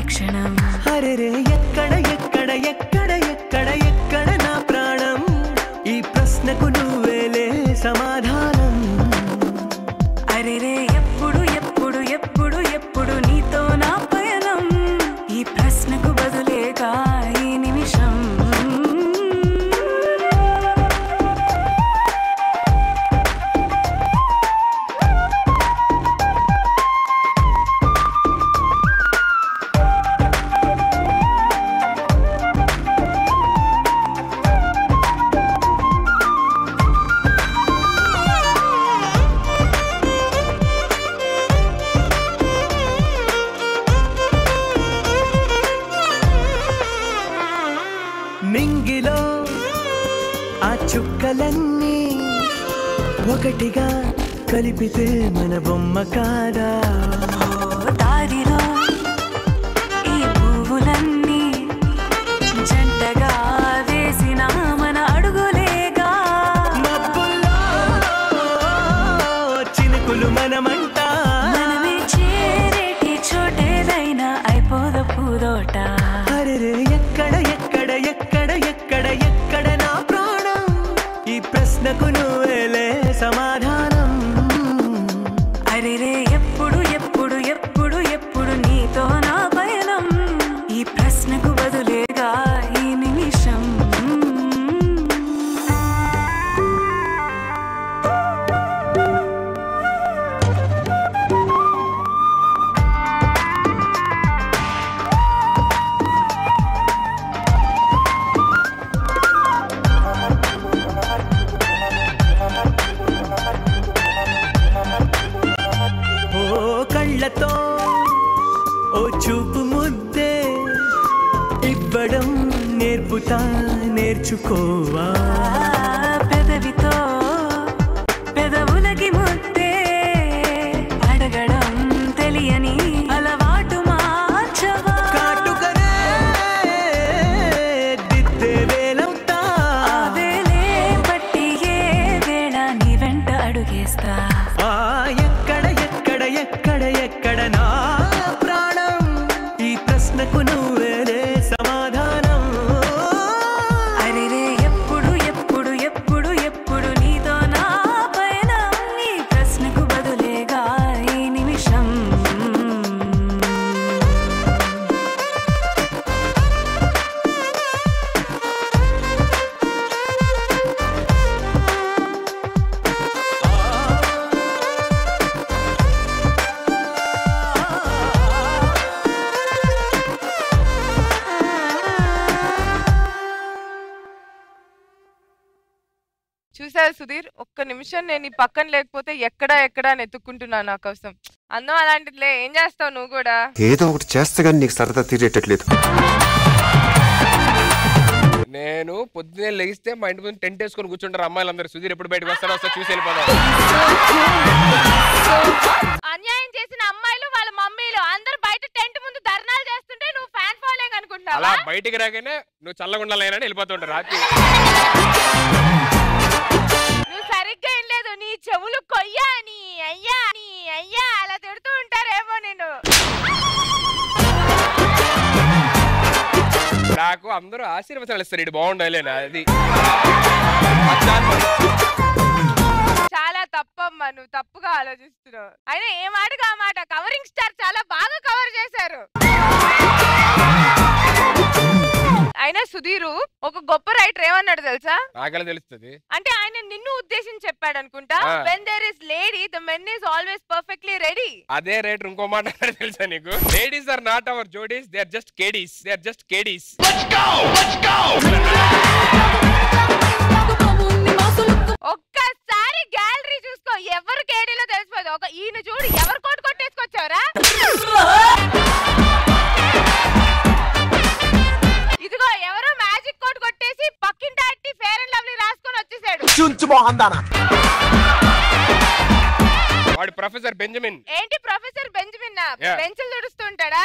క్షణం అరెరే ఎక్కడ ఎక్కడ ఎక్కడ ఎక్కడ ఎక్కడ నా ప్రాణం ఈ ప్రశ్నకు నువ్వేలే సమాధానం అరెరే ఎప్పుడు ఎప్పుడు ఎప్పుడు ఎప్పుడు నీతో నా పయనం ఈ ప్రశ్నకు బదులేగా ఈ నిమిషం నింగిలో ఆ చుక్కలన్నీ ఒకటిగా కలిపితే మన బొమ్మ కాదా ఓ దారిలో ఈ పువ్వులన్నీ జంటగా వేసిన మన అడుగులేగా మబ్బుల్లో చినుకులు మనమంట మనమే చేరేటి చోటేదైనా అయిపోద పూదోట అరెరే ఎక్కడ ఎక్కడ ఎక్కడ ఎక్కడ ఎక్కడ నా ప్రాణం ఈ ప్రశ్నకు నువ్వేలే సమాధానం అరెరే ఎప్పుడు ఎప్పుడు ఎప్పుడు ఎప్పుడు నీతో నా పయనం ఈ ప్రశ్నకు బదులేగా ఈ నిమిషం ఓ కళ్ళతో ఓ చూపు ముద్దే ఇవ్వడం నేర్పుతా నేర్చుకోవా ఆ పెదవితో పెదవులకి ముద్దే అడగడం తెలియని అలవాటు మార్చవా కాటుకనే దిద్దే వేలవుతా ఆ వేలే పట్టి ఏ వేళ నీ వెంట అడుగేస్తా ఆ ఎక్కడ ఎక్కడ ఎక్కడ ఎక్కడ నా ప్రాణం ఈ ప్రశ్నకు నువ్వేలే సమాధానం అరెరే ఎప్పుడు ఎప్పుడు ఎప్పుడు ఎప్పుడు నీతో నా పైన ఈ ప్రశ్నకు బదులేగా ఈ నిమిషం చూసారు సుధీర్ ఒక్క నిమిషం నేను ఈ పక్కన లేకపోతే ఎక్కడా ఎక్కడా అని ఎత్తుక్కుంటున్నాను నా కోసం అందం అలాంటిదిలే ఏం చేస్తావు నువ్వు కూడా ఏదో ఒకటి చేస్తే కానీ నీకు సరదా తీరేటట్లేదు నేను పొద్దున్నే లెగిస్తే మా ఇంటి ముందు టెంట్ వేసుకొని కూర్చుంటారు అమ్మాయిలందరూ సుధీర్ ఎప్పుడు బయటకు వస్తాడో వస్తా చూసి వెళ్ళిపోదాం అన్యాయం చేసిన అమ్మాయిలు వాళ్ళ మమ్మీలు అందరూ బయట టెంట్ ముందు ధర్నాలు చేస్తుంటే నువ్వు ఫ్యాన్ ఫాలోయింగ్ అలా అనుకుంటున్నావా బయటికి రాగానే నువ్వు చల్లగుండాలైనా వెళ్ళిపోతుంటారు రాత్రి నువ్వు సరిగ్గా ఏం లేదు నీ చెవులు కొయ్యా నీ అయ్యా నీ అయ్యా అలా తిడుతూ ఉంటారేమో నేను నాకు అందరూ ఆశీర్వచనాలు ఇస్తారు ఇటు బాగుండాలి అని అది చాలా తప్పమ్మా నువ్వు తప్పుగా ఆలోచిస్తున్నావు అయినా ఏ మాటగా ఆ మాట కవరింగ్ స్టార్ చాలా బాగా కవర్ చేశారు అయినా సుధీరు ఒక గొప్ప రైటర్ ఏమన్నాడు తెలుసా నాకెలా తెలుస్తుంది అంటే ఆయన నిన్ను ఉద్దేశించి చెప్పాడు అనుకుంటా ఆ. When there is lady the men is always perfectly ready అదే రేట్ ఇంకో మాట అన్నాడు తెలుసా నీకు ladies are not our jodis they are just kedis they are just kedis ఒక్కసారి గ్యాలరీ చూసుకో ఎవరు కేడీలో తెలిసిపోదు ఒక ఈయన చూడు ఎవరు కోట్ కొట్టేసుకొచ్చావరా ఇదిగో ఎవరో మ్యాజిక్ కోట్ కొట్టేసి పక్కింటి ఆంటీ ఫేర్ అండ్ లవ్లీ రాసుకొని వచ్చేసాడు వాడు ప్రొఫెసర్ బెంజమిన్ ఏంటి ప్రొఫెసర్ బెంజమిన్ Yeah. బెంచులు తుడుస్తుంటాడా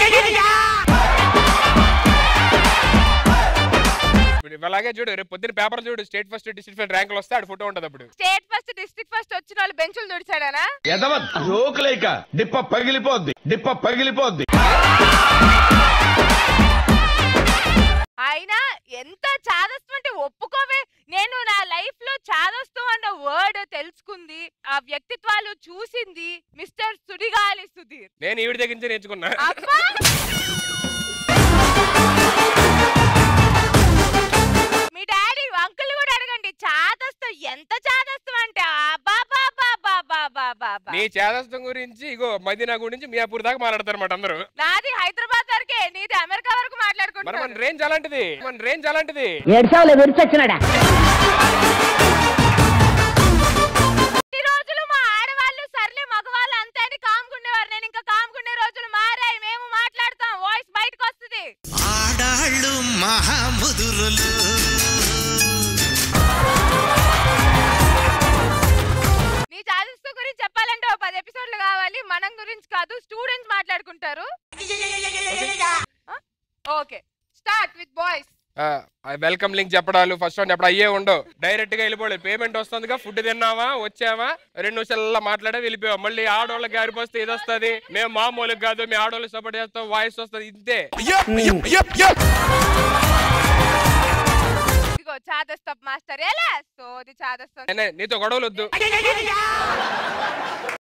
ఇప్పుడు అలాగే చూడు రేపు పొద్దున్న పేపర్ చూడు స్టేట్ ఫస్ట్ డిస్ట్రిక్ట్ ర్యాంకులు వస్తే ఆడు ఫోటో ఉంటుంది అప్పుడు స్టేట్ ఫస్ట్ డిస్ట్రిక్ట్ ఫస్ట్ వచ్చిన వాళ్ళు బెంచులు తుడిచాడానా ఎదవ జోకులేక డిప్ప పగిలిపోద్ది డిప్ప పగిలిపోద్ది నేను ఈవిడ దగ్గర నుంచి నేర్చుకున్నా అబ్బా మీ డాడీ అంకుల్ కూడా అడగండి చాదస్తం ఎంత చాదస్తం అంటే అబాబాబాబాబాబాబా. నీ చేదస్తం గురించి ఇగో మదీనా గురించి మియాపూర్ దాకా మాట్లాడతారు అన్నమాట అందరూ నాది హైదరాబాద్ వరకే నీది అమెరికా వరకు మరి మన మాట్లాడుకుంటున్నాను రేంజ్ అలాంటిది మన రేంజ్ అలాంటిది ఏడ్చావులే విరిచొచ్చినాడా ఈ రోజులు మా ఆడవాళ్ళు సర్లే మగవాళ్ళు అంతే అని కామ్గుండేవారు నేను ఇంకా కామ్గుండే రోజులు మారాయి మేము మాట్లాడతాం వాయిస్ బయటకు వస్తుంది ఆడాళ్ళు మహాముదురులు నీ చాదస్తం గురించి చెప్పాలంటే ఓ పది ఎపిసోడ్లు కావాలి మనం గురించి కాదు స్టూడెంట్స్ మాట్లాడుకుంటారు okay start with boys welcome link చెప్పడాలు ఫస్ట్ వన్ చెప్పడం అయ్యే ఉండవు డైరెక్ట్ గా వెళ్ళిపోలేదు పేమెంట్ వస్తుందిగా ఫుడ్ తిన్నావా వచ్చావా రెండు నిమిషాల్లో మాట్లాడే వెళ్ళిపోయాం మళ్ళీ ఆడోళ్ళకి గారిపోస్తే ఇది వస్తుంది మేము మామూలుగా కాదు మేము ఆడోళ్ళకి సపోర్ట్ చేస్తాం వాయిస్ వస్తుంది ఇంతే ఇదిగో చాదస్తం మాస్టర్ ఎలా సోది చాదస్తం అయినా నీతో గొడవలు వద్దు